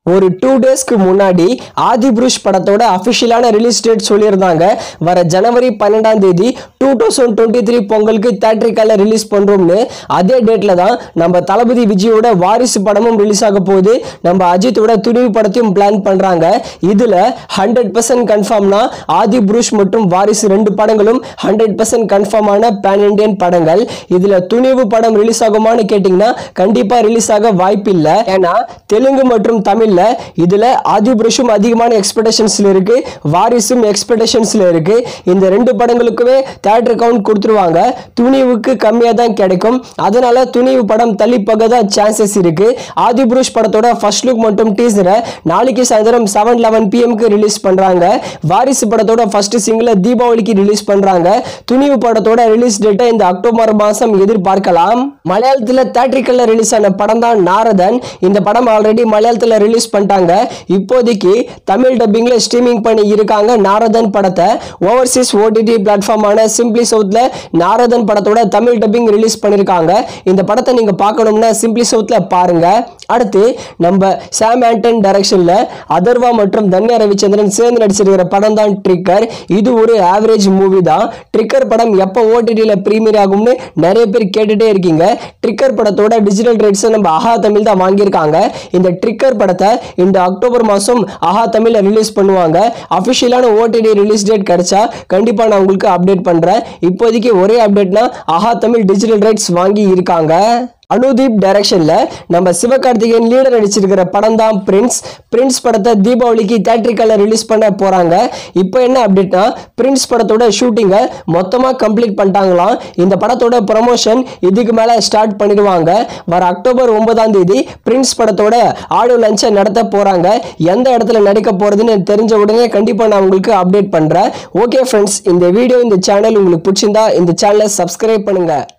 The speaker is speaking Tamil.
ஒரு டூ டேஸ்க்கு முன்னாடி ஆதி புருஷ் படத்தோட அஃபிஷியலான ரிலீஸ் டேட் சொல்லியிருந்தாங்க வர ஜனவரி பன்னெண்டாம் தேதி டூ தௌசண்ட் டுவெண்ட்டி த்ரீ பொங்கலுக்கு தேட்ரிக்கால ரிலீஸ் பண்ணுறோம்னு அதே டேட்டில் தான் நம்ம தளபதி விஜயோட வாரிசு படமும் ரிலீஸ் ஆக போகுது நம்ம அஜித்தோட துணிவு படத்தையும் பிளான் பண்ணுறாங்க இதில் ஹண்ட்ரட் பர்சன்ட் கன்ஃபார்ம்னா ஆதி புருஷ் மற்றும் வாரிசு ரெண்டு படங்களும் ஹண்ட்ரட் பர்சன்ட் கன்ஃபார்மான பேன் இண்டியன் படங்கள் இதில் துணிவு படம் ரிலீஸ் ஆகுமான்னு கேட்டிங்கன்னா கண்டிப்பாக ரிலீஸ் ஆக வாய்ப்பில்லை ஏன்னா தெலுங்கு மற்றும் தமிழ்ல இதுல ஆதி புருஷும் அதிகமான எக்ஸ்பெக்டேஷன்ஸ்ல இருக்கு வாரிசும் எக்ஸ்பெக்டேஷன்ஸ்ல இருக்கு இந்த ரெண்டு படங்களுக்குமே தேட்டர் கவுண்ட் கொடுத்துருவாங்க துணிவுக்கு கம்மியா தான் கிடைக்கும் அதனால துணிவு படம் தள்ளி போக தான் சான்சஸ் இருக்கு ஆதி புருஷ் படத்தோட ஃபர்ஸ்ட் லுக் மற்றும் டீசரை நாளைக்கு சாயந்தரம் செவன் லெவன் பிஎம்க்கு ரிலீஸ் பண்றாங்க வாரிசு படத்தோட ஃபர்ஸ்ட் சிங்கிளை தீபாவளிக்கு ரிலீஸ் பண்றாங்க துணிவு படத்தோட ரிலீஸ் டேட்டை இந்த அக்டோபர் மாசம் எதிர்பார்க்கலாம் மலையாளத்தில் தேட்ரிக்கல்ல ரிலீஸ் ஆன படம் தான் நாரதன் இந்த படம் ஆல்ரெடி மலையாளத்தில் ரிலீஸ் பண்ணிட்டாங்க இப்போதைக்கு தமிழ் டப்பிங்ல ஸ்ட்ரீமிங் பண்ணி இருக்காங்க நாரதன் படத்தை ஓவர்சீஸ் ஓடிடி பிளாட்ஃபார்மான சிம்பிளி சவுத்ல நாரதன் படத்தோட தமிழ் டப்பிங் ரிலீஸ் பண்ணியிருக்காங்க இந்த படத்தை நீங்க பார்க்கணும்னா சிம்பிளி சவுத்ல பாருங்க அடுத்து நம்ம சாம் ஆண்டன் டைரக்ஷன்ல அதர்வா மற்றும் தன்யா ரவிச்சந்திரன் சேர்ந்து நடிச்சிருக்கிற படம் தான் ட்ரிக்கர் இது ஒரு ஆவரேஜ் மூவி தான் ட்ரிக்கர் படம் எப்போ ஓடிடியில் ப்ரீமியர் ஆகும்னு நிறைய பேர் கேட்டுட்டே இருக்கீங்க ட்ரிக்கர் படத்தோட டிஜிட்டல் ரைட்ஸை நம்ம அஹா தமிழ் தான் வாங்கியிருக்காங்க இந்த ட்ரிக்கர் படத்தை இந்த அக்டோபர் மாதம் அஹா தமிழில் ரிலீஸ் பண்ணுவாங்க அஃபிஷியலான ஓடிடி ரிலீஸ் டேட் கிடைச்சா கண்டிப்பாக நான் உங்களுக்கு அப்டேட் பண்ணுறேன் இப்போதைக்கு ஒரே அப்டேட்னா அஹா தமிழ் டிஜிட்டல் ரைட்ஸ் வாங்கி இருக்காங்க அனுதீப் டைரக்ஷன்ல நம்ம சிவகார்த்திகேயன் லீடர் நடிச்சிருக்கிற படம் தான் பிரின்ஸ் பிரின்ஸ் படத்தை தீபாவளிக்கு தேட்ரிக்கல்ல ரிலீஸ் பண்ண போறாங்க இப்போ என்ன அப்டேட்னா பிரின்ஸ் படத்தோட ஷூட்டிங்கை மொத்தமாக கம்ப்ளீட் பண்ணிட்டாங்களாம் இந்த படத்தோட ப்ரமோஷன் இதுக்கு மேலே ஸ்டார்ட் பண்ணிடுவாங்க வர அக்டோபர் ஒன்பதாம் தேதி பிரின்ஸ் படத்தோட ஆடியோ லஞ்சை நடத்த போறாங்க எந்த இடத்துல நடிக்க போறதுன்னு தெரிஞ்ச உடனே கண்டிப்பாக நான் உங்களுக்கு அப்டேட் பண்றேன் ஓகே ஃப்ரெண்ட்ஸ் இந்த வீடியோ இந்த சேனல் உங்களுக்கு பிடிச்சிருந்தா இந்த சேனலை சப்ஸ்கிரைப் பண்ணுங்க